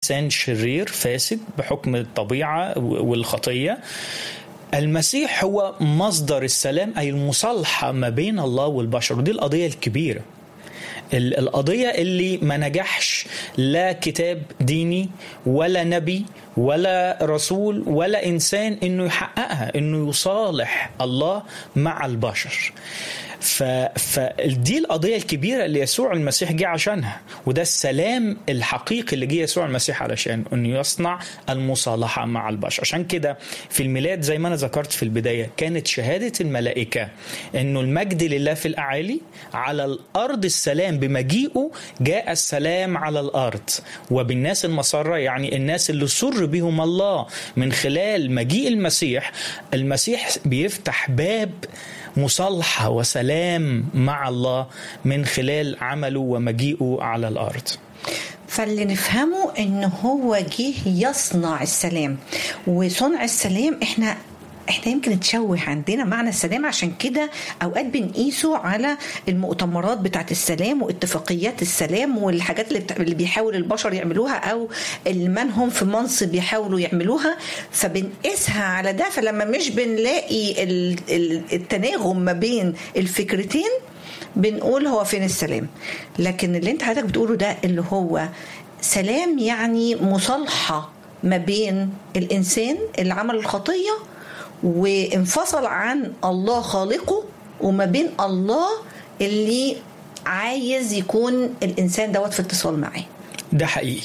انسان شرير فاسد بحكم الطبيعه والخطيه المسيح هو مصدر السلام اي المصالحه ما بين الله والبشر ودي القضيه الكبيره القضية اللي ما نجحش لا كتاب ديني ولا نبي ولا رسول ولا إنسان إنه يحققها إنه يصالح الله مع البشر ف... فدي القضية الكبيرة اللي يسوع المسيح جه عشانها وده السلام الحقيقي اللي جه يسوع المسيح علشان انه يصنع المصالحة مع البشر عشان كده في الميلاد زي ما انا ذكرت في البداية كانت شهادة الملائكة انه المجد لله في الاعالي على الارض السلام بمجيئه جاء السلام على الارض وبالناس المسرة يعني الناس اللي سر بهم الله من خلال مجيء المسيح المسيح بيفتح باب مصالحه وسلام مع الله من خلال عمله ومجيئه على الارض فاللي نفهمه ان هو جه يصنع السلام وصنع السلام احنا احنا يمكن نتشوه عندنا معنى السلام عشان كده اوقات بنقيسه على المؤتمرات بتاعت السلام واتفاقيات السلام والحاجات اللي, بتاع اللي بيحاول البشر يعملوها او من هم في منصب يحاولوا يعملوها فبنقيسها على ده فلما مش بنلاقي التناغم ما بين الفكرتين بنقول هو فين السلام لكن اللي انت حضرتك بتقوله ده اللي هو سلام يعني مصالحه ما بين الانسان اللي عمل الخطيه وانفصل عن الله خالقه وما بين الله اللي عايز يكون الانسان دوت في اتصال معاه ده حقيقي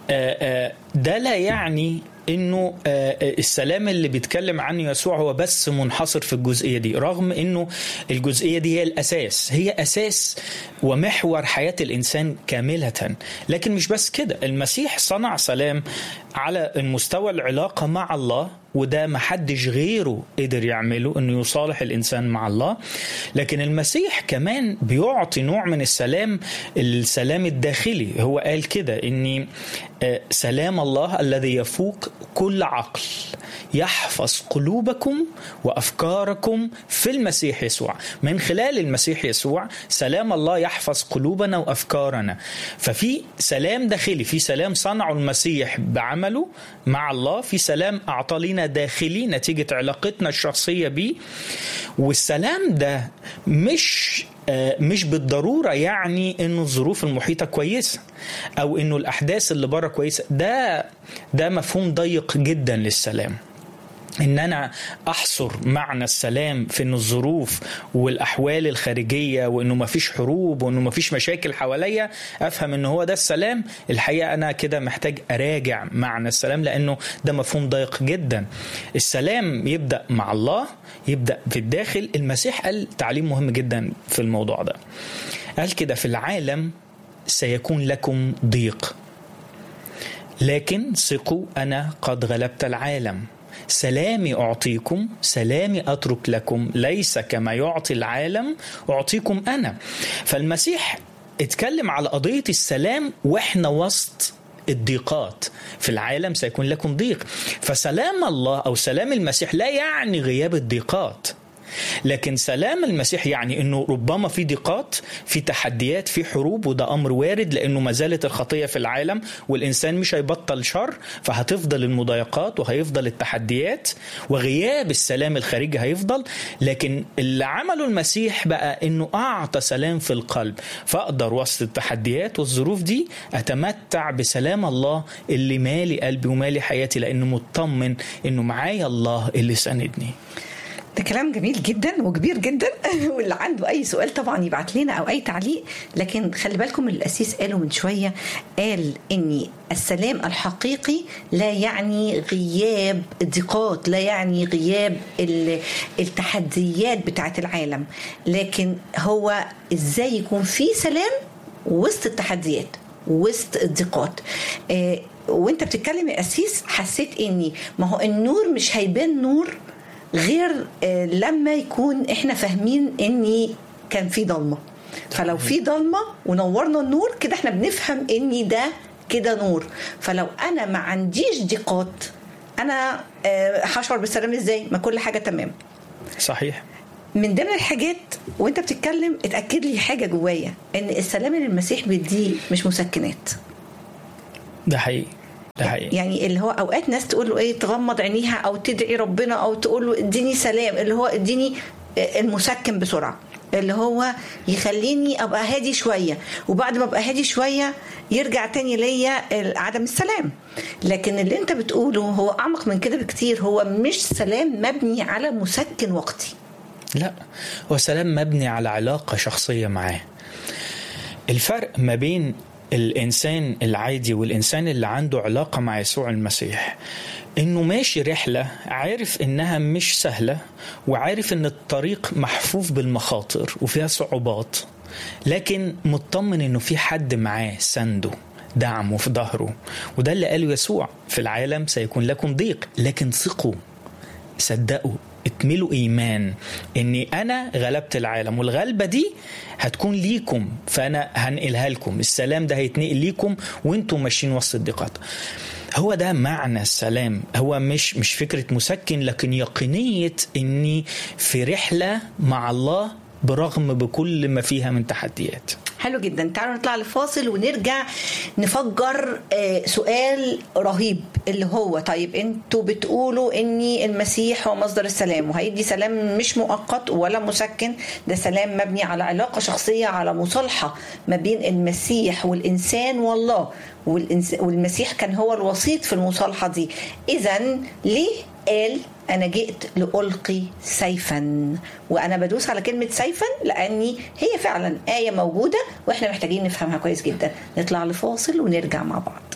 ده لا يعني انه السلام اللي بيتكلم عنه يسوع هو بس منحصر في الجزئيه دي رغم انه الجزئيه دي هي الاساس هي اساس ومحور حياه الانسان كامله لكن مش بس كده المسيح صنع سلام على المستوى العلاقه مع الله وده ما حدش غيره قدر يعمله انه يصالح الانسان مع الله لكن المسيح كمان بيعطي نوع من السلام السلام الداخلي هو قال كده اني سلام الله الذي يفوق كل عقل يحفظ قلوبكم وافكاركم في المسيح يسوع من خلال المسيح يسوع سلام الله يحفظ قلوبنا وافكارنا ففي سلام داخلي في سلام صنعه المسيح بعمله مع الله في سلام اعطى لنا داخلي نتيجه علاقتنا الشخصيه بيه والسلام ده مش مش بالضروره يعني انه الظروف المحيطه كويسه او انه الاحداث اللي بره كويسه ده ده مفهوم ضيق جدا للسلام ان انا احصر معنى السلام في ان الظروف والاحوال الخارجيه وانه ما فيش حروب وانه ما فيش مشاكل حواليا افهم ان هو ده السلام الحقيقه انا كده محتاج اراجع معنى السلام لانه ده مفهوم ضيق جدا السلام يبدا مع الله يبدا في الداخل المسيح قال تعليم مهم جدا في الموضوع ده قال كده في العالم سيكون لكم ضيق لكن ثقوا انا قد غلبت العالم سلامي أعطيكم سلامي أترك لكم ليس كما يعطي العالم أعطيكم أنا فالمسيح اتكلم على قضية السلام وإحنا وسط الضيقات في العالم سيكون لكم ضيق فسلام الله أو سلام المسيح لا يعني غياب الضيقات لكن سلام المسيح يعني انه ربما في ضيقات في تحديات في حروب وده امر وارد لانه ما زالت الخطيه في العالم والانسان مش هيبطل شر فهتفضل المضايقات وهيفضل التحديات وغياب السلام الخارجي هيفضل لكن اللي عمله المسيح بقى انه اعطى سلام في القلب فاقدر وسط التحديات والظروف دي اتمتع بسلام الله اللي مالي قلبي ومالي حياتي لانه مطمن انه معايا الله اللي ساندني ده كلام جميل جدا وكبير جدا واللي عنده اي سؤال طبعا يبعت لنا او اي تعليق لكن خلي بالكم الاسيس قاله من شويه قال ان السلام الحقيقي لا يعني غياب الضيقات لا يعني غياب التحديات بتاعت العالم لكن هو ازاي يكون في سلام وسط التحديات وسط الضيقات آه وانت بتتكلم يا اسيس حسيت اني ما هو النور مش هيبان نور غير لما يكون احنا فاهمين اني كان في ضلمه فلو في ضلمه ونورنا النور كده احنا بنفهم اني ده كده نور فلو انا ما عنديش ضيقات انا هشعر بالسلام ازاي ما كل حاجه تمام صحيح من ضمن الحاجات وانت بتتكلم اتاكد لي حاجه جوايا ان السلام اللي المسيح بيديه مش مسكنات ده حقيقي ده حقيقي. يعني اللي هو اوقات ناس تقول له ايه تغمض عينيها او تدعي ربنا او تقول له اديني سلام اللي هو اديني المسكن بسرعه اللي هو يخليني ابقى هادي شويه وبعد ما ابقى هادي شويه يرجع تاني ليا عدم السلام لكن اللي انت بتقوله هو اعمق من كده بكتير هو مش سلام مبني على مسكن وقتي لا هو سلام مبني على علاقة شخصية معاه الفرق ما بين الإنسان العادي والإنسان اللي عنده علاقة مع يسوع المسيح إنه ماشي رحلة عارف إنها مش سهلة وعارف إن الطريق محفوف بالمخاطر وفيها صعوبات لكن مطمن إنه في حد معاه سنده دعمه في ظهره وده اللي قاله يسوع في العالم سيكون لكم ضيق لكن ثقوا صدقوا اتملوا ايمان اني انا غلبت العالم والغلبه دي هتكون ليكم فانا هنقلها لكم السلام ده هيتنقل ليكم وانتم ماشيين وسط الضيقات هو ده معنى السلام هو مش مش فكره مسكن لكن يقينيه اني في رحله مع الله برغم بكل ما فيها من تحديات حلو جدا تعالوا نطلع لفاصل ونرجع نفجر سؤال رهيب اللي هو طيب انتوا بتقولوا اني المسيح هو مصدر السلام وهيدي سلام مش مؤقت ولا مسكن ده سلام مبني على علاقه شخصيه على مصالحه ما بين المسيح والانسان والله والمسيح كان هو الوسيط في المصالحه دي اذا ليه قال انا جئت لالقي سيفا وانا بدوس على كلمه سيفا لاني هي فعلا ايه موجوده واحنا محتاجين نفهمها كويس جدا نطلع لفاصل ونرجع مع بعض